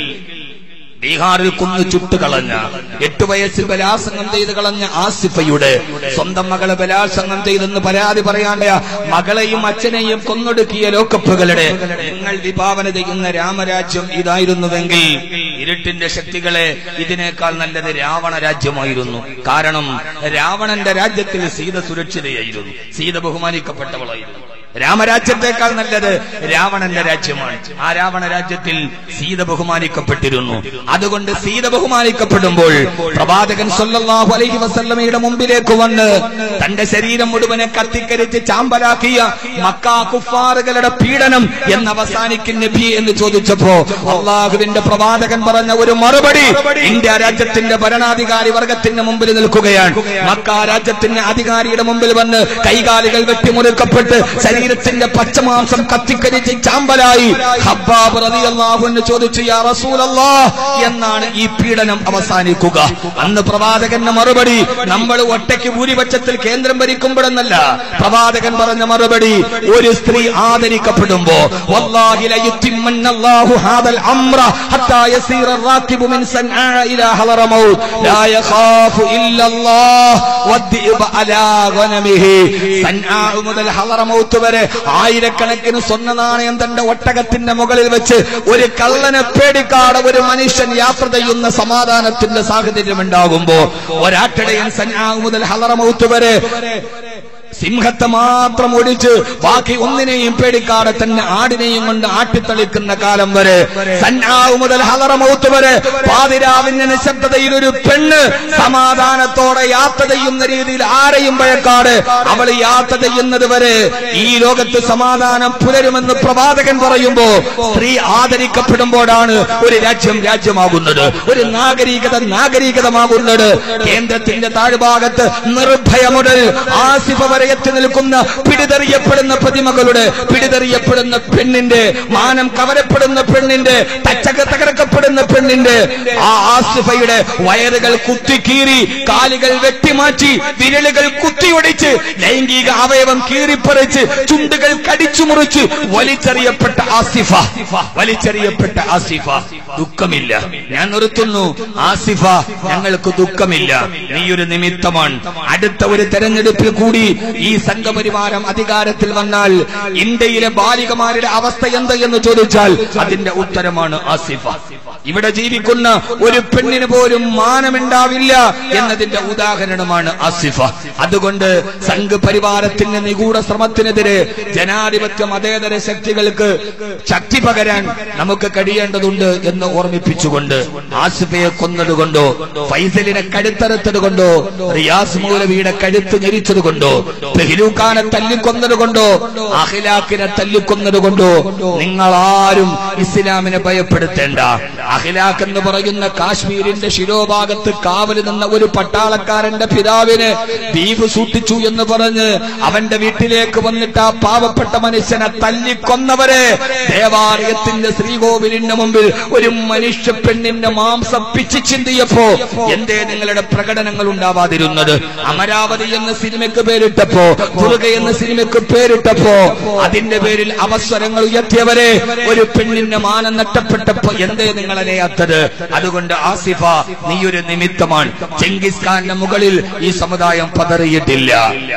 ബീഹാറിൽ കുന്നു ചുട്ടുകളഞ്ഞ എട്ടു വയസ്സിൽ ബലാത്സംഗം ചെയ്ത് കളഞ്ഞ ആസിഫയുടെ സ്വന്തം മകളെ ബലാത്സംഗം ചെയ്തെന്ന് പരാതി പറയാണ്ട മകളെയും അച്ഛനെയും കൊന്നൊടുക്കിയ ലോക്കപ്പുകളുടെ നിങ്ങൾ വിഭാവന ചെയ്യുന്ന രാമരാജ്യം ഇതായിരുന്നുവെങ്കിൽ ഇരുട്ടിന്റെ ശക്തികളെ ഇതിനേക്കാൾ നല്ലത് രാവണ രാജ്യമായിരുന്നു കാരണം രാവണന്റെ രാജ്യത്തിൽ സീത സുരക്ഷിതയായിരുന്നു സീത ബഹുമാനിക്കപ്പെട്ടവളായിരുന്നു രാമരാജ്യത്തെക്കാൾ നല്ലത് രാവണന്റെ രാജ്യമാണ് ആ രാവണ രാജ്യത്തിൽ സീത ബഹുമാനിക്കപ്പെട്ടിരുന്നു അതുകൊണ്ട് സീത ബഹുമാനിക്കപ്പെടുമ്പോൾ പ്രവാചകൻ സല്ലല്ലാഹു അലൈഹി വസല്ലമയുടെ മുമ്പിലേക്ക് വന്ന് തന്റെ ശരീരം മുഴുവനെ കത്തിക്കരിച്ച് ചാമ്പലാക്കിയ മക്കാ കുഫാറുകളുടെ പീഡനം എന്ന് അവസാനിക്കും നബി എന്ന് ചോദിച്ചപ്പോ അള്ളാഹുവിന്റെ പ്രവാചകൻ പറഞ്ഞ ഒരു മറുപടി ഇന്ത്യ രാജ്യത്തിന്റെ ഭരണാധികാരി വർഗത്തിന്റെ മുമ്പിൽ നിൽക്കുകയാണ് മക്ക രാജ്യത്തിന്റെ അധികാരിയുടെ മുമ്പിൽ വന്ന് കൈകാലുകൾ വെട്ടിമുറുക്കപ്പെട്ട് ശരീരത്തിന്റെ പച്ചമാംസം കത്തിക്കരിച്ച് ചാമ്പലായി ഹബ്ബാബ് റളിയല്ലാഹു അൻഹു ചോദിച്ചു യാ റസൂലല്ലാഹ് എന്നാണ് ഈ പീഡനം അവസാനിക്കുക അന്ന് പ്രവാചകന്റെ മറുപടി നമ്മൾ ഒറ്റയ്ക്ക് ഭൂരിപക്ഷത്തിൽ കേന്ദ്രം ഭരിക്കുമ്പോഴെന്നല്ല പ്രവാചകൻ പറഞ്ഞ മറുപടി ഒരു സ്ത്രീ ആദരിക്കപ്പെടുമ്പോ വല്ലാഹി ലയുത്തിമ്മന്നല്ലാഹു ഹാദൽ അംറ ഹത്താ യസീറ الراكب من صنعاء إلى حضرموت لا يخاف إلا الله والذئب على غنمه صنعاء മുതൽ ഹളറമൗത്ത് വരെ ആയിരക്കണക്കിന് സ്വർണ്ണ നാണയം തന്റെ ഒട്ടകത്തിന്റെ മുകളിൽ വെച്ച് ഒരു കള്ളനെ പേടിക്കാതെ ഒരു മനുഷ്യൻ യാത്ര ചെയ്യുന്ന സമാധാനത്തിന്റെ സാഹചര്യം ഉണ്ടാകുമ്പോ ഒരാട്ടിടയൻ സന്യാ മുതൽ ഹളറമൗത്ത് വരെ സിംഹത്തെ മാത്രം ഒടിച്ച് ബാക്കി ഒന്നിനെയും പേടിക്കാതെ തന്നെ ആടിനെയും കൊണ്ട് ആട്ടിത്തളിക്കുന്ന കാലം വരെ സന്നാവ് മുതൽ ഹലറമൗത്ത് വരെ പാതിരാവിന്റെ നിശബ്ദതയിൽ ഒരു പെണ്ണ് സമാധാനത്തോടെ യാത്ര ചെയ്യുന്ന രീതിയിൽ ആരെയും പഴക്കാട് അവൾ യാത്ര ചെയ്യുന്നത് വരെ ഈ ലോകത്ത് സമാധാനം പുലരുമെന്ന് പ്രവാചകൻ പറയുമ്പോ സ്ത്രീ ആദരിക്കപ്പെടുമ്പോഴാണ് ഒരു രാജ്യം രാജ്യമാകുന്നത് ഒരു നാഗരികത നാഗരികതമാകുന്നത് കേന്ദ്രത്തിന്റെ താഴ്ഭാഗത്ത് നിർഭയമുടൽ ആസിഫ വരെ എത്തി നിൽക്കുന്ന പിടിതെറിയപ്പെടുന്ന പ്രതിമകളുടെ പിടിതെറിയപ്പെടുന്ന പെണ്ണിന്റെ മാനം കവരപ്പെടുന്ന പെണ്ണിന്റെ തച്ചക തകർക്കപ്പെടുന്ന പെണ്ണിന്റെ ആ ആസിഫയുടെ വയറുകൾ കുത്തിക്കീറി കാലുകൾ വെട്ടിമാറ്റി വിരലുകൾ കുത്തിയൊടിച്ച് ലൈംഗിക അവയവം കീറിപ്പറിച്ച് ചുണ്ടുകൾ കടിച്ചു മുറിച്ച് വലിച്ചെറിയപ്പെട്ട ആസിഫ വലിച്ചെറിയപ്പെട്ട ആസിഫ ദുഃഖമില്ല ഞാൻ നിർത്തുന്നു ആസിഫ ഞങ്ങൾക്ക് ദുഃഖമില്ല നീയൊരു നിമിത്തമാണ് അടുത്ത ഒരു തെരഞ്ഞെടുപ്പിൽ കൂടി ഈ സംഘപരിവാരം അധികാരത്തിൽ വന്നാൽ ഇന്ത്യയിലെ ബാലികമാരുടെ അവസ്ഥ എന്ത് എന്ന് ചോദിച്ചാൽ അതിന്റെ ഉത്തരമാണ് ആസിഫ ഇവിടെ ജീവിക്കുന്ന ഒരു പെണ്ണിന് പോലും മാനമുണ്ടാവില്ല എന്നതിന്റെ ഉദാഹരണമാണ് ആസിഫ അതുകൊണ്ട് സംഘപരിവാരത്തിന്റെ നിഗൂഢ ശ്രമത്തിനെതിരെ ജനാധിപത്യ മതേതര ശക്തികൾക്ക് ശക്തി പകരാൻ നമുക്ക് കഴിയേണ്ടതുണ്ട് എന്ന് ഓർമ്മിപ്പിച്ചുകൊണ്ട് ആസിഫയെ കൊന്നതുകൊണ്ടോ ഫൈസലിനെ കഴുത്തറുത്തത് കൊണ്ടോ റിയാസ് മൗലവിയുടെ കഴുത്ത് ഞെരിച്ചത് കൊണ്ടോ പെഹിലൂക്കാനെ തല്ലിക്കൊന്നത് കൊണ്ടോ അഖിലാഖിനെ തല്ലിക്കൊന്നത് കൊണ്ടോ നിങ്ങളാരും ഇസ്ലാമിനെ ഭയപ്പെടുത്തേണ്ട അഖിലാഖ് എന്ന് പറയുന്ന കാശ്മീരിന്റെ ശിരോഭാഗത്ത് കാവല് നിന്ന ഒരു പട്ടാളക്കാരന്റെ പിതാവിന് ബീഫ് സൂക്ഷിച്ചു എന്ന് പറഞ്ഞ് അവന്റെ വീട്ടിലേക്ക് വന്നിട്ട് ആ പാവപ്പെട്ട മനുഷ്യനെ തല്ലിക്കൊന്നവരെ ദേവാലയത്തിന്റെ ശ്രീകോവിലിന്റെ മുമ്പിൽ ഒരു മനുഷ്യ പെണ്ണിന്റെ മാംസം പിച്ചു ചിന്തിയപ്പോ എന്തേ നിങ്ങളുടെ പ്രകടനങ്ങൾ ഉണ്ടാവാതിരുന്നത് അമരാവതി എന്ന സിനിമയ്ക്ക് പേരിട്ടപ്പോ ദുർഗ എന്ന സിനിമയ്ക്ക് പേരിട്ടപ്പോ അതിന്റെ പേരിൽ അവസരങ്ങൾ ഉയർത്തിയവരെ ഒരു പെണ്ണിന്റെ മാനം നഷ്ടപ്പെട്ടപ്പോ എന്തേ നിങ്ങൾ അനയാത്തത് അതുകൊണ്ട് ആസിഫ നീ ഒരു നിമിത്തമാണ് ചെങ്കിസ് ഖാന്റെ മുകളിൽ ഈ സമുദായം പതറിയിട്ടില്ല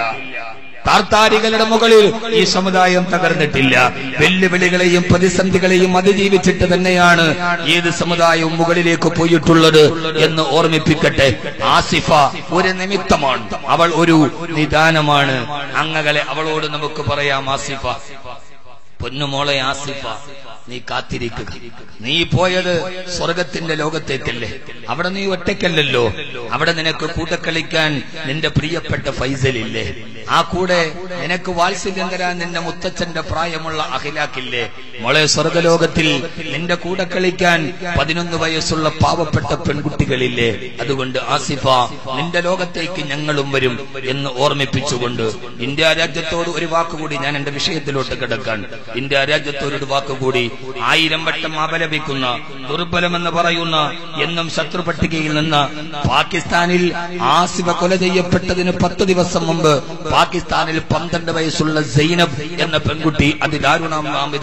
താർത്താരികളുടെ മുകളിൽ ഈ സമുദായം തകർന്നിട്ടില്ല വെല്ലുവിളികളെയും പ്രതിസന്ധികളെയും അതിജീവിച്ചിട്ട് തന്നെയാണ് ഏത് സമുദായവും മുകളിലേക്ക് പോയിട്ടുള്ളത് എന്ന് ഓർമ്മിപ്പിക്കട്ടെ ആസിഫ ഒരു നിമിത്തമാണ് അവൾ ഒരു നിദാനമാണ് അങ്ങകളെ അവളോട് നമുക്ക് പറയാം ആസിഫ പൊന്നുമോളെ ആസിഫ നീ കാത്തിരിക്കുക നീ പോയത് സ്വർഗത്തിന്റെ ലോകത്തേക്കല്ലേ അവിടെ നീ ഒറ്റയ്ക്കല്ലല്ലോ അവിടെ നിനക്ക് കൂട്ടക്കളിക്കാൻ നിന്റെ പ്രിയപ്പെട്ട ഫൈസലില്ലേ ആ കൂടെ നിനക്ക് വാത്സല്യം തരാൻ നിന്റെ മുത്തച്ഛന്റെ പ്രായമുള്ള അഖിലാക്കില്ലേ മോളെ സ്വർഗലോകത്തിൽ നിന്റെ കൂടെ കളിക്കാൻ പതിനൊന്ന് വയസ്സുള്ള പാവപ്പെട്ട പെൺകുട്ടികളില്ലേ അതുകൊണ്ട് ആസിഫ നിന്റെ ലോകത്തേക്ക് ഞങ്ങളും വരും എന്ന് ഓർമ്മിപ്പിച്ചുകൊണ്ട് ഇന്ത്യ രാജ്യത്തോട് ഒരു വാക്കുകൂടി ഞാൻ എന്റെ വിഷയത്തിലോട്ട് കിടക്കാൻ ഇന്ത്യ രാജ്യത്തോട് ഒരു വാക്കുകൂടി ആയിരം വട്ടം അപലപിക്കുന്ന ദുർബലമെന്ന് പറയുന്ന എന്നും ശത്രു പട്ടികയിൽ നിന്ന് പാകിസ്ഥാനിൽ ആസിഫ കൊല ചെയ്യപ്പെട്ടതിന് പത്ത് ദിവസം മുമ്പ് പാകിസ്ഥാനിൽ പന്ത്രണ്ട് വയസ്സുള്ള സൈനബ് എന്ന പെൺകുട്ടി അതിദാരുണാമിതം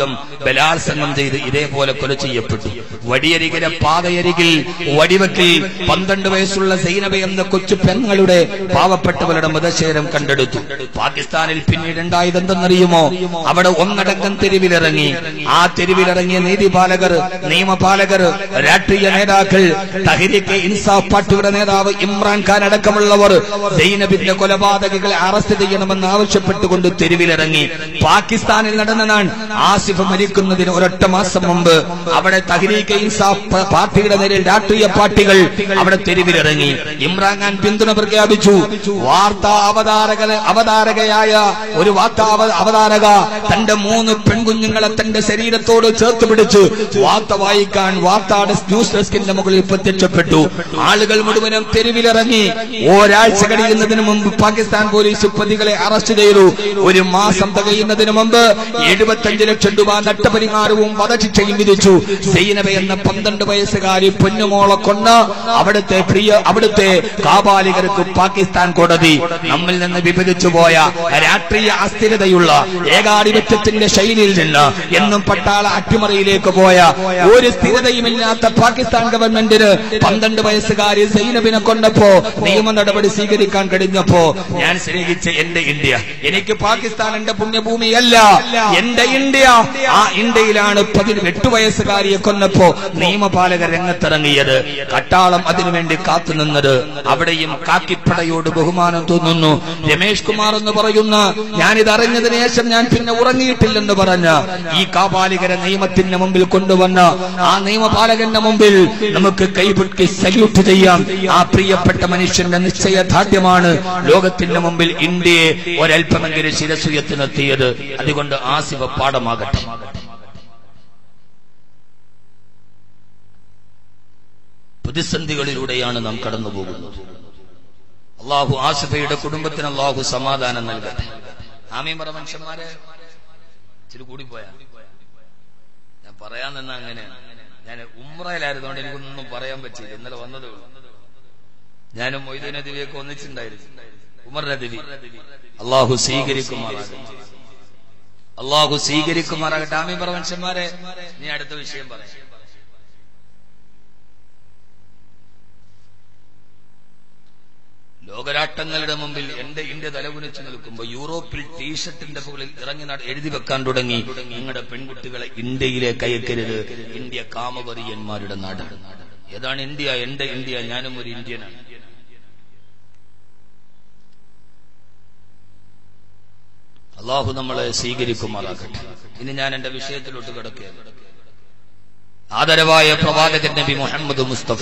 ബലാത്സംഗം ചെയ്ത് ഇതേപോലെ കൊല ചെയ്യപ്പെട്ടു വടിയരികിലെ പാതയരികിൽ വടിവെക്കിൽ പന്ത്രണ്ട് വയസ്സുള്ള സൈനബ എന്ന കൊച്ചു പെങ്ങളുടെ പാവപ്പെട്ടവരുടെ മൃതശേരം കണ്ടെടുത്തു പാകിസ്ഥാനിൽ പിന്നീട് ഉണ്ടായത് എന്തെന്നറിയുമോ അവിടെ ഒന്നടങ്കം തെരുവിലിറങ്ങി ആ തെരുവിലിറങ്ങിയ നീതിപാലകർ നിയമപാലകർ രാഷ്ട്രീയ നേതാക്കൾ തഹരിക്ക് ഇൻസാഫ് പാർട്ടിയുടെ നേതാവ് ഇമ്രാൻഖാൻ അടക്കമുള്ളവർ സൈനബിന്റെ കൊലപാതകികളെ അറസ്റ്റ് ചെയ്യണമെന്ന് ആവശ്യപ്പെട്ടുകൊണ്ട് തെരുവിലിറങ്ങി പാകിസ്ഥാനിൽ നടന്നതാണ് ആസിഫ് മരിക്കുന്നതിന് ഒരൊറ്റ മാസം മുമ്പ് അവിടെ തഹരീക്ക് ഇൻസാഫ് പ- പാർട്ടിയുടെ നേരെ രാഷ്ട്രീയ പാർട്ടികൾ അവിടെ തെരുവിലിറങ്ങി ഇമ്രാൻഖാൻ പിന്തുണ പ്രഖ്യാപിച്ചു വാർത്താ അവതാരക അവതാരകയായ ഒരു വാർത്താ അവ- അവതാരക തന്റെ മൂന്ന് പെൺകുഞ്ഞുങ്ങളെ തന്റെ ശരീരത്തോട് ചേർത്ത് പിടിച്ച് വാർത്ത വായിക്കാൻ വാർത്താടെ ന്യൂസ് ഡെസ്കിന്റെ മുകളിൽ പ്രത്യക്ഷപ്പെട്ടു ആളുകൾ മുഴുവനും തെരുവിലിറങ്ങി ഒരാഴ്ച കഴിയുന്നതിന് മുമ്പ് പാകിസ്ഥാൻ പോലീസ് പ്രതികളെ അറസ്റ്റ് ചെയ്തു ഒരു മാസം തികയുന്നതിന് മുമ്പ് എഴുപത്തഞ്ച് ലക്ഷം രൂപ നഷ്ടപരിഹാരവും വധശിക്ഷയും വിധിച്ചു സൈനബ എന്ന പന്ത്രണ്ട് വയസ്സുകാരി പൊന്നുമോളെ കൊന്ന് അവിടുത്തെ പ്രിയ അവിടുത്തെ കാപാലികർക്ക് പാകിസ്ഥാൻ കോടതി നമ്മിൽ നിന്ന് വിഭജിച്ചു പോയ രാഷ്ട്രീയ അസ്ഥിരതയുള്ള ഏകാധിപത്യത്തിന്റെ ശൈലിയിൽ നിന്ന് എന്നും പട്ടാള അട്ടിമറിയിലേക്ക് പോയ ഒരു സ്ഥിരതയുമില്ലാത്ത പാകിസ്ഥാൻ ഗവൺമെന്റിന് പന്ത്രണ്ട് വയസ്സുകാരി സൈനബിനെ കൊണ്ടപ്പോ നിയമ നടപടി സ്വീകരിക്കാൻ കഴിഞ്ഞപ്പോ ഞാൻ സ്നേഹിച്ച എന്റെ ഇന്ത്യ എനിക്ക് പാകിസ്ഥാൻ എന്റെ പുണ്യഭൂമിയല്ല എന്റെ ഇന്ത്യ ആ ഇന്ത്യയിലാണ് പതിനെട്ട് വയസ്സുകാരിയെ കൊന്നപ്പോ നിയമപാലകർ രംഗത്തിറങ്ങിയത് കട്ടാളം അതിനുവേണ്ടി കാത്തുനിന്നത് അവിടെയും കാക്കിപ്പടയോട് ബഹുമാനം തോന്നുന്നു രമേഷ് കുമാർ എന്ന് പറയുന്ന ഞാനിത് അറിഞ്ഞതിന് ശേഷം ഞാൻ പിന്നെ ഉറങ്ങിയിട്ടില്ലെന്ന് പറഞ്ഞ ഈ കാപാലികരെ നിയമത്തിന്റെ മുമ്പിൽ കൊണ്ടുവന്ന ആ നിയമപാലകന്റെ മുമ്പിൽ നമുക്ക് കൈപൊട്ടി സല്യൂട്ട് ചെയ്യാം ആ പ്രിയപ്പെട്ട മനുഷ്യന്റെ നിശ്ചയദാർഢ്യമാണ് ലോകത്തിന്റെ മുമ്പിൽ ഇന്ത്യയെ ഒരൽപ്പമെങ്കിലും ശിരസുയത്തിനെത്തിയത് അതുകൊണ്ട് ആസിഫ പാഠമാകട്ടെ പ്രതിസന്ധികളിലൂടെയാണ് നാം കടന്നു പോകുന്നത് അള്ളാഹു ആസിഫയുടെ കുടുംബത്തിന് അള്ളാഹു സമാധാനം നൽകട്ടെ ആമീൻ പറ മനുഷ്യന്മാരെ ഇച്ചിരി കൂടിപ്പോയാ ഞാൻ പറയാൻ നിന്ന അങ്ങനെയാണ് ഞാൻ ഉമ്രയിലായിരുന്നോണ്ട് എനിക്കൊന്നും പറയാൻ പറ്റിയില്ല ഇന്നലെ വന്നതേ ഉള്ളൂ ഞാനും മൊയ്തീൻ നദിവിയൊക്കെ ഒന്നിച്ചിട്ടുണ്ടായിരുന്നു ഉമർ നദിവി അള്ളാഹു സ്വീകരിക്കുമാറാകട്ടെ അള്ളാഹു സ്വീകരിക്കുമാറാകട്ടെ ആമീൻ പറ മനുഷ്യന്മാരെ നീ അടുത്ത വിഷയം പറയാം ലോകരാട്ടങ്ങളുടെ മുമ്പിൽ എന്റെ ഇന്ത്യ തലകുനിച്ചു നിൽക്കുമ്പോൾ യൂറോപ്പിൽ ടീഷർട്ടിന്റെ മുകളിൽ ഇറങ്ങി നട- എഴുതി വെക്കാൻ തുടങ്ങി നിങ്ങളുടെ പെൺകുട്ടികളെ ഇന്ത്യയിലേക്ക് അയക്കരുത് ഇന്ത്യ കാമവറിയന്മാരുടെ നാട് ഏതാണ് ഇന്ത്യ എന്റെ ഇന്ത്യ ഞാനും ഒരു ഇന്ത്യനാണ് അള്ളാഹു നമ്മളെ സ്വീകരിക്കുമാറാകട്ടെ ഇനി ഞാൻ എന്റെ വിഷയത്തിലോട്ട് കിടക്കുകയാണ് ആദരവായ പ്രവാചകൻ നബി മുഹമ്മദ് മുസ്തഫ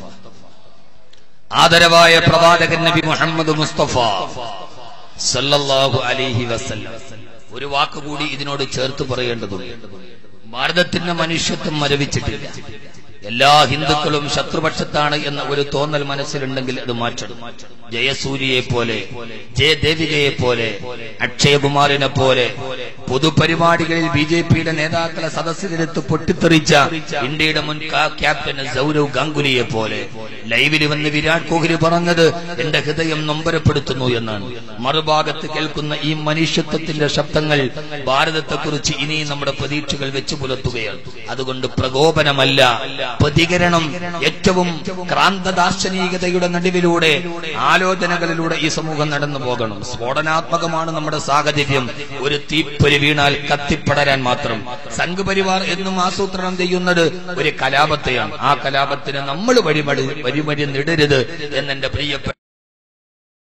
ആദരവായ പ്രവാചകൻ നബി മുഹമ്മദ് മുസ്തഫ സല്ലല്ലാഹു അലൈഹി വസല്ലം ഒരു വാക്കുകൂടി ഇതിനോട് ചേർത്ത് പറയേണ്ടതുണ്ട് ഭാരതത്തിന്റെ മനുഷ്യത്വം മരവിച്ചിട്ടില്ല എല്ലാ ഹിന്ദുക്കളും ശത്രുപക്ഷത്താണ് എന്ന ഒരു തോന്നൽ മനസ്സിലുണ്ടെങ്കിൽ അത് മാറ്റണം ജയസൂര്യയെ പോലെ ജയദേവികയെ പോലെ അക്ഷയകുമാറിനെ പോലെ പൊതുപരിപാടികളിൽ ബി ജെ പിയുടെ നേതാക്കളെ സദസ്സിലിരുത്ത് പൊട്ടിത്തെറിച്ച ഇന്ത്യയുടെ മുൻ കാ- ക്യാപ്റ്റൻ സൗരവ് ഗാംഗുലിയെ പോലെ ലൈവിൽ വന്ന് വിരാട് കോഹ്ലി പറഞ്ഞത് എന്റെ ഹൃദയം നൊമ്പരപ്പെടുത്തുന്നു എന്നാണ് മറുഭാഗത്ത് കേൾക്കുന്ന ഈ മനുഷ്യത്വത്തിന്റെ ശബ്ദങ്ങൾ ഭാരതത്തെക്കുറിച്ച് ഇനിയും നമ്മുടെ പ്രതീക്ഷകൾ വെച്ചു പുലർത്തുകയാണ് അതുകൊണ്ട് പ്രകോപനമല്ല പ്രതികരണം ഏറ്റവും ക്രാന്തദാർശനികതയുടെ നടുവിലൂടെ ആലോചനകളിലൂടെ ഈ സമൂഹം നടന്നു പോകണം സ്ഫോടനാത്മകമാണ് നമ്മുടെ സാഹചര്യം ഒരു തീപ്പൊരി വീണാൽ കത്തിപ്പടരാൻ മാത്രം സംഘപരിവാർ എന്നും ആസൂത്രണം ചെയ്യുന്നത് ഒരു കലാപത്തെയാണ് ആ കലാപത്തിന് നമ്മൾ വഴിമടി വഴിമരുന്നിടരുത് എന്നെന്റെ പ്രിയപ്പെട്ട